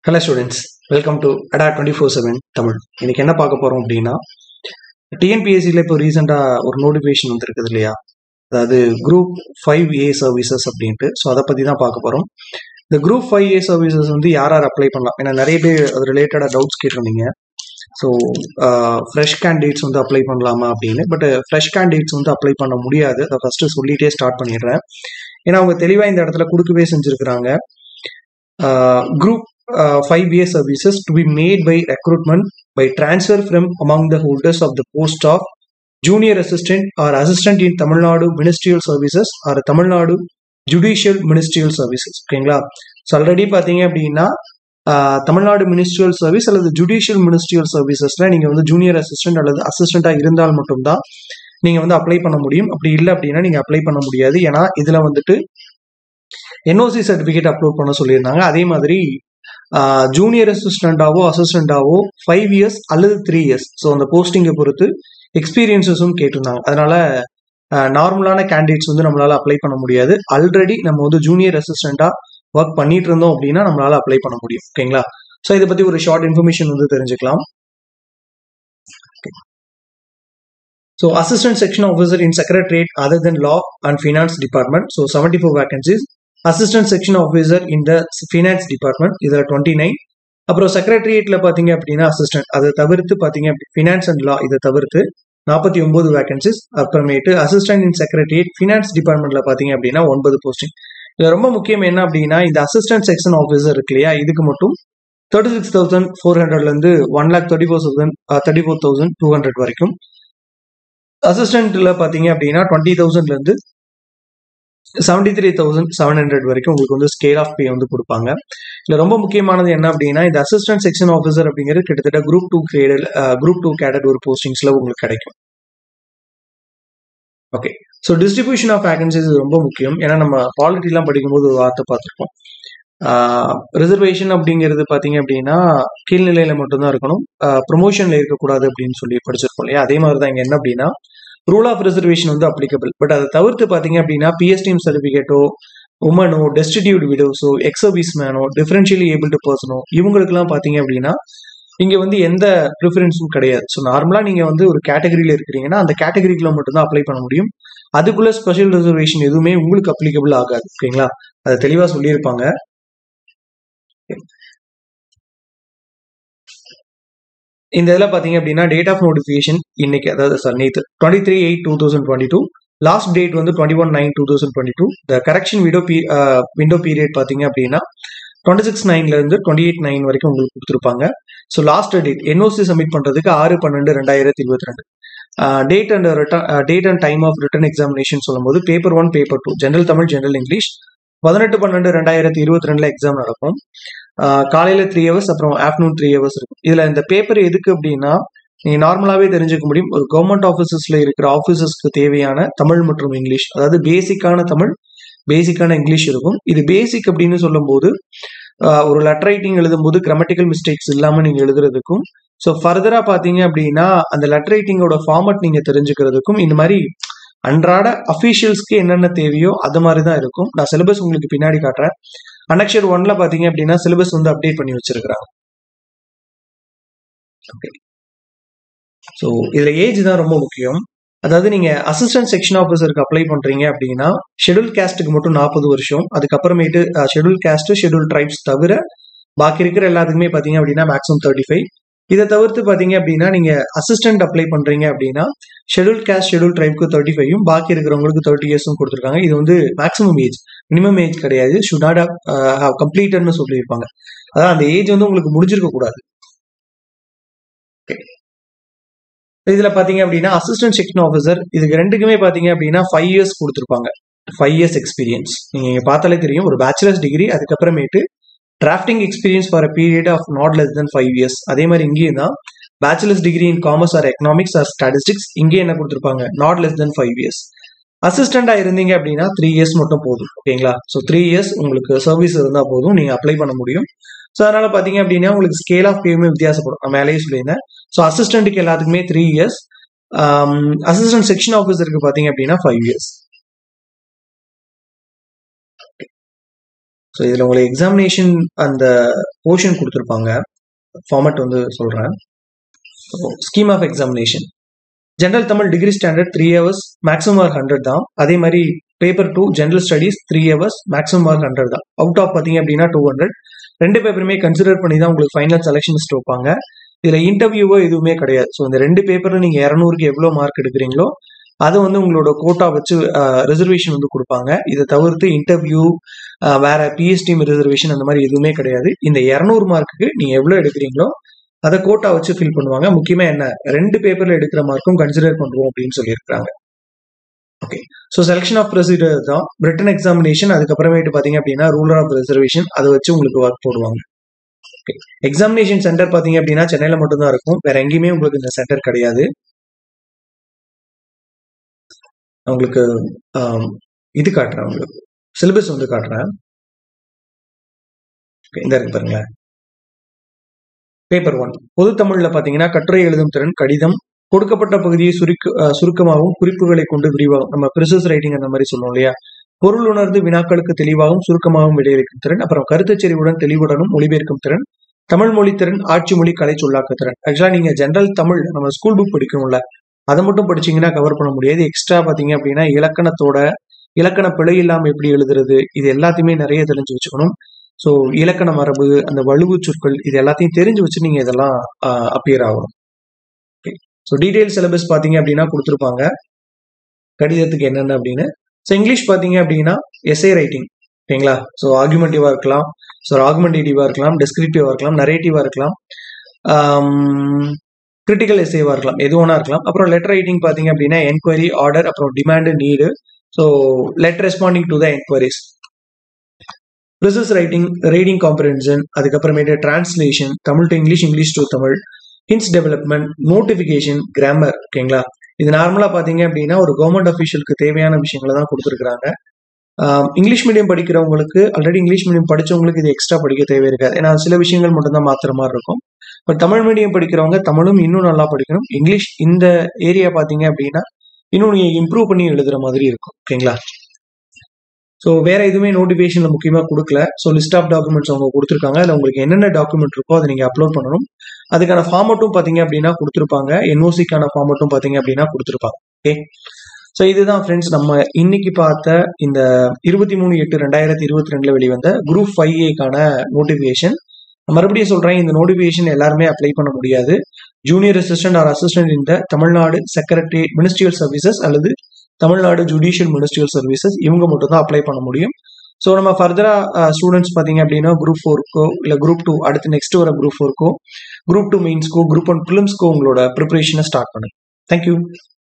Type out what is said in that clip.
Hello students welcome to அடா twenty four seven Tamil இன்னைக்கு என்ன பார்க்க போகிறோம் அப்படின்னா டிஎன்பிஎஸ்சியில் இப்போ ரீசெண்டாக ஒரு நோட்டிஃபிகேஷன் வந்துருக்குது இல்லையா அதாவது குரூப் ஃபைவ் ஏ சர்வீசஸ் அப்படின்ட்டு ஸோ அதை பற்றி தான் பார்க்க போகிறோம் இந்த குரூப் ஃபைவ் ஏ சர்வீசஸ் வந்து யார் யார் அப்ளை பண்ணலாம் ஏன்னா நிறைய பேர் அது ரிலேட்டடாக டவுட்ஸ் கேட்டிருந்தீங்க ஸோ ஃப்ரெஷ் கேண்டிடேட்ஸ் வந்து அப்ளை பண்ணலாமா அப்படின்னு பட் ஃப்ரெஷ் கேண்டிடேட்ஸ் வந்து அப்ளை பண்ண முடியாது அதை ஃபஸ்ட்டு சொல்லிகிட்டே ஸ்டார்ட் பண்ணிடுறேன் ஏன்னா அவங்க தெளிவாக இந்த இடத்துல கொடுக்கவே செஞ்சுருக்கிறாங்க group uh, 5 year services to be made by recruitment by transfer from among the holders of the post of junior assistant or assistant in Tamil Nadu ministerial services or Tamil Nadu judicial ministerial services ஓகேங்களா so already பார்த்தீங்க அப்படின்னா ah, Tamil Nadu ministerial service அல்லது judicial ministerial சர்வீசஸ்ல நீங்க வந்து junior assistant அல்லது அசிஸ்டண்டா இருந்தால் மட்டும்தான் நீங்க வந்து அப்ளை பண்ண முடியும் அப்படி இல்லை அப்படின்னா நீங்க அப்ளை பண்ண முடியாது ஏன்னா இதுல வந்துட்டு என்ஓசி சர்டிஃபிகேட் அப்லோட் பண்ண சொல்லியிருந்தாங்க அதே மாதிரி ஜூனியர் அசிஸ்டண்டாவோ அசிஸ்டண்டாவோ ஃபைவ் இயர்ஸ் அல்லது த்ரீ இயர்ஸ் ஸோ அந்த போஸ்டிங்கை பொறுத்து எக்ஸ்பீரியன்சஸும் கேட்டிருந்தாங்க அதனால நார்மலான கேண்டிடேட்ஸ் வந்து நம்மளால அப்ளை பண்ண முடியாது ஆல்ரெடி நம்ம வந்து ஜூனியர் அசிஸ்டண்டா ஒர்க் பண்ணிட்டு இருந்தோம் அப்படின்னா நம்மளால அப்ளை பண்ண முடியும் ஓகேங்களா ஸோ இதை பத்தி ஒரு ஷார்ட் இன்ஃபர்மேஷன் வந்து தெரிஞ்சுக்கலாம் So, assistant section officer in secretariat other than law and finance department. So, 74 vacancies. Assistant section officer in the finance department இதில் 29 அப்புறம் செக்ரட்டரியேட்ல பாத்தீங்க அப்படின்னா அசிஸ்டன்ட் அதை தவிர்த்து பாத்தீங்க ஃபினான்ஸ் அண்ட் லா இதை தவிர்த்து நாற்பத்தி ஒன்பது வேகன்சிஸ் அப்புறமேட்டு அசிஸ்டன்ட் இன் செக்ரட்டரியேட் ஃபினான்ஸ் டிபார்ட்மெண்ட்ல பாத்தீங்க அப்படின்னா ஒன்பது போஸ்டிங் இதுல ரொம்ப முக்கியம் என்ன அப்படின்னா இந்த அசிஸ்டன்ட் செக்ஷன் ஆஃபீஸர் இருக்கு இல்லையா இதுக்கு மட்டும் தேர்ட்டி சிக்ஸ் தௌசண்ட் ஃபோர் ஹண்ட்ரட்ல இருந்து one lakh thirty four thousand thirty four thousand two hundred வரைக்கும் அசிஸ்டன்ட்ல பாத்தீங்க அப்படின்னா டுவெண்ட்டி தௌசண்ட்ல இருந்து seventy three thousand seven hundred வரைக்கும் உங்களுக்கு வந்து ஸ்கேல் ஆஃப் பே வந்து கொடுப்பாங்க இதுல ரொம்ப முக்கியமானது என்ன அப்படின்னா இந்த அசிஸ்டன்ட் செக்ஷன் ஆஃபீஸர் அப்படிங்கிறது கிட்டத்தட்ட group two cadre group two cadre ஒரு போஸ்டிங்ஸ்ல உங்களுக்கு கிடைக்கும் okay so distribution of vacancies ரொம்ப முக்கியம் ஏன்னா நம்ம பாலிட்டிலாம் படிக்கும்போது ஒரு வார்த்தை பார்த்துருப்போம் ரிசர்வேஷன் அப்படிங்கிறது பார்த்தீங்க அப்படின்னா கீழ்நிலையில மட்டும்தான் இருக்கணும் ப்ரொமோஷன்ல இருக்கக்கூடாது அப்படின்னு சொல்லி படிச்சிருப்போம் இல்லையா அதே மாதிரி தான் இங்க என்ன அப்படின்னா ரூல் ஆஃப் ரிசர்வேஷன் வந்து அப்ளிகபிள் பட் அதை தவிர்த்து பார்த்தீங்க அப்படின்னா பிஎஸ்டிஎம் சர்டிஃபிகேட்டோ உமனோ டெஸ்டிடியூட் விடோஸோ எக்ஸ் சர்வீஸ் மேனோ டிஃபரன்ஷியலி ஏபிள்டு பர்சனோ இவங்களுக்குலாம் பார்த்தீங்க அப்படின்னா இங்க வந்து எந்த ப்ரிஃபரன்ஸும் கிடையாது ஸோ நார்மலா நீங்க வந்து ஒரு கேட்டகரியில இருக்கிறீங்கன்னா அந்த கேட்டகரிக்குள்ள மட்டும்தான் அப்ளை பண்ண முடியும் அதுக்குள்ள ஸ்பெஷல் ரிசர்வேஷன் எதுவுமே உங்களுக்கு அப்ளிகபிள் ஆகாது ஓகேங்களா அதை தெளிவா சொல்லியிருப்பாங்க இந்த இதில் பார்த்தீங்க அப்படின்னா டேட் ஆஃப் நோட்டிஃபிகேஷன் இன்னைக்கு அதாவது சார் நேற்று twenty three eight two thousand twenty two last date வந்து twenty one nine two thousand twenty two the correction window பீ விண்டோ பீரியட் பார்த்தீங்க அப்படின்னா டுவெண்ட்டி சிக்ஸ் நைன்ல இருந்து டுவெண்ட்டி எயிட் நைன் வரைக்கும் உங்களுக்கு கொடுத்துருப்பாங்க so last date NOC submit பண்ணுறதுக்கு ஆறு பன்னெண்டு ரெண்டாயிரத்தி இருபத்தி ரெண்டு date and written date and time of written examination சொல்லும்போது paper one paper two general Tamil general English பதினெட்டு பன்னெண்டு ரெண்டாயிரத்தி இருபத்தி ரெண்டுல எக்ஸாம் நடக்கும் ஆஹ் காலையில த்ரீ ஹவர்ஸ் அப்புறம் ஆஃப்டர்நூன் த்ரீ ஹவர்ஸ் இருக்கும் இதுல இந்த பேப்பர் எதுக்கு அப்படின்னா நீங்க நார்மலாவே தெரிஞ்சுக்க முடியும் ஒரு கவர்மெண்ட் ஆஃபீஸஸ்ல இருக்கிற ஆஃபீஸஸ்க்கு தேவையான தமிழ் மற்றும் இங்கிலீஷ் அதாவது பேசிக்கான தமிழ் பேசிக்கான இங்கிலீஷ் இருக்கும் இது பேசிக் அப்படின்னு சொல்லும்போது ஆஹ் ஒரு லெட்டர் ரைட்டிங் எழுதும்போது கிராமட்டிக்கல் மிஸ்டேக்ஸ் இல்லாம நீங்க எழுதுறதுக்கும் ஸோ ஃபர்தரா பாத்தீங்க அப்படின்னா அந்த லெட்டர் ரைட்டிங்கோட ஃபார்மட் நீங்க தெரிஞ்சுக்கிறதுக்கும் இந்த மாதிரி அன்றாட அஃபீஷியல்ஸ்க்கு என்னென்ன தேவையோ அது மாதிரி தான் இருக்கும் நான் சிலபஸ் உங்களுக்கு பின்னாடி காட்டுறேன் அனக்ஷர் ஒன்ல பாத்தீங்க அப்படின்னா சிலபஸ் வந்து அப்டேட் பண்ணி வச்சிருக்கிறாங்க ஓகே ஸோ இதுல ஏஜ் தான் ரொம்ப முக்கியம் அதாவது நீங்க அசிஸ்டன்ட் செக்ஷன் ஆஃபீஸருக்கு அப்ளை பண்றீங்க அப்படின்னா ஷெடியூல் கேஸ்ட்டுக்கு மட்டும் நாற்பது வருஷம் அதுக்கப்புறமேட்டு ஷெடியூல் கேஸ்ட் ஷெடியூல் ட்ரைப்ஸ் தவிர பாக்கி இருக்கிற எல்லாத்துக்குமே பாத்தீங்க அப்படின்னா மேக்ஸிமம் தேர்ட்டி ஃபைவ் இதை தவிர்த்து பாத்தீங்க அப்படின்னா நீங்க அசிஸ்டன்ட் அப்ளை பண்றீங்க அப்படின்னா ஷெடியூல் கேஸ்ட் ஷெடியூல் ட்ரைப்க்கு தேர்ட்டி ஃபைவும் பாக்கி இருக்கிறவங்களுக்கு தேர்ட்டி இயர்ஸும் கொடுத்துருக்காங்க இது வந்து மேக்ஸிமம் ஏஜ் மினிமம் ஏஜ் கிடையாது ஷுட் நாட் ஹவ் கம்ப்ளீட்டட்னு சொல்லியிருப்பாங்க அதான் அந்த ஏஜ் வந்து உங்களுக்கு முடிஞ்சிருக்க கூடாது இதுல பாத்தீங்க அப்படின்னா அசிஸ்டன்ட் செக்ஷன் ஆஃபீஸர் இதுக்கு ரெண்டுக்குமே பாத்தீங்க அப்படின்னா ஃபைவ் இயர்ஸ் கொடுத்துருப்பாங்க ஃபைவ் இயர்ஸ் எக்ஸ்பீரியன்ஸ் நீங்க இங்க பார்த்தாலே தெரியும் ஒரு பேச்சுலர்ஸ் டிகிரி அதுக்கப்புறமேட்டு drafting experience for a period of not less than five years அதே மாதிரி இங்கேயும் தான் bachelor's degree in commerce or economics or statistics இங்கே என்ன கொடுத்துருப்பாங்க not less than five years அசிஸ்டண்டா இருந்தீங்க அப்படின்னா த்ரீ இயர்ஸ் மட்டும் போதும் ஓகேங்களா ஸோ த்ரீ இயர்ஸ் உங்களுக்கு சர்வீஸ் இருந்தால் போதும் நீங்க அப்ளை பண்ண முடியும் ஸோ அதனால பாத்தீங்க அப்படின்னா உங்களுக்கு ஸ்கேல் ஆஃப் பேயுமே வித்தியாசப்படும் நான் மேலேயே சொல்லியிருந்தேன் ஸோ அசிஸ்டன்ட்டுக்கு எல்லாத்துக்குமே த்ரீ இயர்ஸ் அசிஸ்டன்ட் செக்ஷன் ஆஃபீஸருக்கு பாத்தீங்க அப்படின்னா ஃபைவ் இயர்ஸ் ஸோ இதில் உங்களுக்கு எக்ஸாமினேஷன் அந்த போர்ஷன் கொடுத்துருப்பாங்க ஃபார்மட் வந்து சொல்கிறேன் scheme of examination general Tamil degree standard three hours maximum mark hundred தான் அதே மாதிரி paper two general studies three hours maximum mark hundred தான் அவுட் ஆஃப் பார்த்தீங்க அப்படின்னா டூ ஹண்ட்ரட் ரெண்டு பேப்பருமே கன்சிடர் பண்ணி தான் உங்களுக்கு ஃபைனல் செலெக்ஷன் லிஸ்ட் வைப்பாங்க இதில் இன்டர்வியூவோ எதுவுமே கிடையாது ஸோ இந்த ரெண்டு பேப்பரில் நீங்கள் இரநூறுக்கு எவ்வளோ மார்க் எடுக்கிறீங்களோ அதை வந்து உங்களோட கோட்டா வச்சு ரிசர்வேஷன் வந்து கொடுப்பாங்க இதை தவிர்த்து இன்டர்வியூ வேற பிஎஸ்டி ரிசர்வேஷன் அந்த மாதிரி எதுவுமே கிடையாது இந்த இரநூறு மார்க்குக்கு நீங்கள் எவ்வளோ எடுக்கிறீங்களோ அதை கோட்டா வச்சு ஃபில் பண்ணுவாங்க முக்கியமாக என்ன ரெண்டு பேப்பரில் எடுக்கிற மார்க்கும் கன்சிடர் பண்ணுவோம் அப்படின்னு சொல்லியிருக்காங்க okay so selection of procedure தான் பிரிட்டன் எக்ஸாமினேஷன் அதுக்கப்புறமேட்டு பார்த்தீங்க அப்படின்னா ரூலர் ஆஃப் ரிசர்வேஷன் அதை வச்சு உங்களுக்கு ஒர்க் போடுவாங்க ஓகே எக்ஸாமினேஷன் சென்டர் பார்த்தீங்க அப்படின்னா சென்னையில் மட்டும்தான் இருக்கும் வேற எங்கேயுமே உங்களுக்கு இந்த சென்டர் கிடையாது உங்களுக்கு இது காட்டுறேன் உங்களுக்கு சிலபஸ் வந்து காட்டுறேன் இந்த இருக்கு பாருங்களேன் பேப்பர் ஒன் பொது தமிழ்ல பாத்தீங்கன்னா கட்டுரை எழுதும் திறன் கடிதம் கொடுக்கப்பட்ட பகுதியை சுருக்க சுருக்கமாகவும் குறிப்புகளை கொண்டு விரிவாகும் நம்ம பிரிசஸ் ரைட்டிங் அந்த மாதிரி சொல்லுவோம் இல்லையா பொருள் உணர்ந்து வினாக்களுக்கு தெளிவாகவும் சுருக்கமாகவும் விடையளிக்கும் திறன் அப்புறம் கருத்துச்செறிவுடன் தெளிவுடனும் மொழிபெயர்க்கும் திறன் தமிழ் மொழி திறன் ஆட்சி மொழி கலை சொல்லாக்க திறன் ஆக்சுவலா நீங்க ஜென்ரல் தமிழ் நம்ம ஸ்கூல் புக் படிக்கணும்ல அதை மட்டும் படிச்சீங்கன்னா கவர் பண்ண முடியாது எக்ஸ்ட்ரா பாத்தீங்க அப்படின்னா இலக்கணத்தோட இலக்கண பிழை இல்லாம எப்படி எழுதுறது இது எல்லாத்தையுமே நிறைய தெரிஞ்சு வச்சுக்கணும் ஸோ இலக்கண மரபு அந்த வலுவு சொற்கள் இது எல்லாத்தையும் தெரிஞ்சு வச்சு நீங்க இதெல்லாம் அப்பியர் ஆகணும் ஸோ டீடைல் சிலபஸ் பார்த்தீங்க அப்படின்னா கொடுத்துருப்பாங்க கடிதத்துக்கு என்னென்ன அப்படின்னு ஸோ இங்கிலீஷ் பார்த்தீங்க அப்படின்னா எஸ்ஏ ரைட்டிங் ஓகேங்களா ஸோ ஆர்குமெண்டிவாக இருக்கலாம் ஸோ ஆர்குமெண்டேட்டிவாக இருக்கலாம் டெஸ்கிரிப்டிவாக இருக்கலாம் நரேட்டிவாக இருக்கலாம் கிரிட்டிக்கல் எஸ்ஏவாக இருக்கலாம் எது ஒன்றா இருக்கலாம் அப்புறம் லெட்டர் ரைட்டிங் பார்த்தீங்க அப்படின்னா என்கொயரி ஆர்டர் அப்புறம் demand need so let responding to the enquiries research writing reading comprehension அதுக்கப்புறமேட்டு translation Tamil to English English to Tamil hints development notification grammar ஓகேங்களா இது நார்மலாக பார்த்தீங்க அப்படின்னா ஒரு கவர்மெண்ட் அஃபீஷியலுக்கு தேவையான விஷயங்களை தான் கொடுத்துருக்குறாங்க இங்கிலீஷ் மீடியம் படிக்கிறவங்களுக்கு ஆல்ரெடி இங்கிலீஷ் மீடியம் படிச்சவங்களுக்கு இது எக்ஸ்ட்ரா படிக்க தேவை இருக்காது ஏன்னா சில விஷயங்கள் மட்டும் தான் மாத்திர மாதிரி இருக்கும் பட் தமிழ் மீடியம் படிக்கிறவங்க தமிழும் இன்னும் நல்லா படிக்கணும் இங்கிலீஷ் இந்த ஏரியா பார்த்தீங்க அப்படின்னா இன்னும் நீங்கள் இம்ப்ரூவ் பண்ணி எழுதுற மாதிரி இருக்கும் ஓகேங்களா ஸோ வேற எதுவுமே நோட்டிஃபிகேஷன்ல முக்கியமாக கொடுக்கல ஸோ லிஸ்ட் ஆஃப் டாக்குமெண்ட்ஸ் அவங்க கொடுத்துருக்காங்க அதில் உங்களுக்கு என்னென்ன டாக்குமெண்ட் இருக்கோ அதை நீங்கள் அப்லோட் பண்ணணும் அதுக்கான ஃபார்மட்டும் பார்த்தீங்க அப்படின்னா கொடுத்துருப்பாங்க என்ஓசிக்கான ஃபார்மட்டும் பார்த்தீங்க அப்படின்னா கொடுத்துருப்பாங்க ஓகே ஸோ இதுதான் ஃப்ரெண்ட்ஸ் நம்ம இன்னைக்கு பார்த்த இந்த இருபத்தி மூணு எட்டு ரெண்டாயிரத்தி இருபத்தி ரெண்டுல வெளிவந்த குரூப் ஃபைவ் ஏக்கான நோட்டிஃபிகேஷன் மறுபடியும் சொல்றேன் இந்த நோட்டிஃபிகேஷன் எல்லாருமே அப்ளை பண்ண முடியாது ஜூனியர் அசிஸ்டன்ட் ஆர் அசிஸ்டன்ட் இந்த தமிழ்நாடு செக்ரட்டரி மினிஸ்ட்ரியல் சர்வீசஸ் அல்லது தமிழ்நாடு ஜுடிஷியல் மினிஸ்ட்ரியல் சர்வீசஸ் இவங்க மட்டும் தான் அப்ளை பண்ண முடியும் ஸோ நம்ம ஃபர்தரா ஸ்டூடெண்ட்ஸ் பார்த்தீங்க அப்படின்னா குரூப் ஃபோருக்கோ இல்லை குரூப் டூ அடுத்து நெக்ஸ்ட் வர குரூப் ஃபோருக்கோ குரூப் டூ மெயின்ஸ்க்கோ குரூப் ஒன் ப்ரிலிம்ஸ்க்கோ உங்களோட ப்ரிப்பரேஷனை ஸ்டார்ட் பண்ணுங்க தேங்க்யூ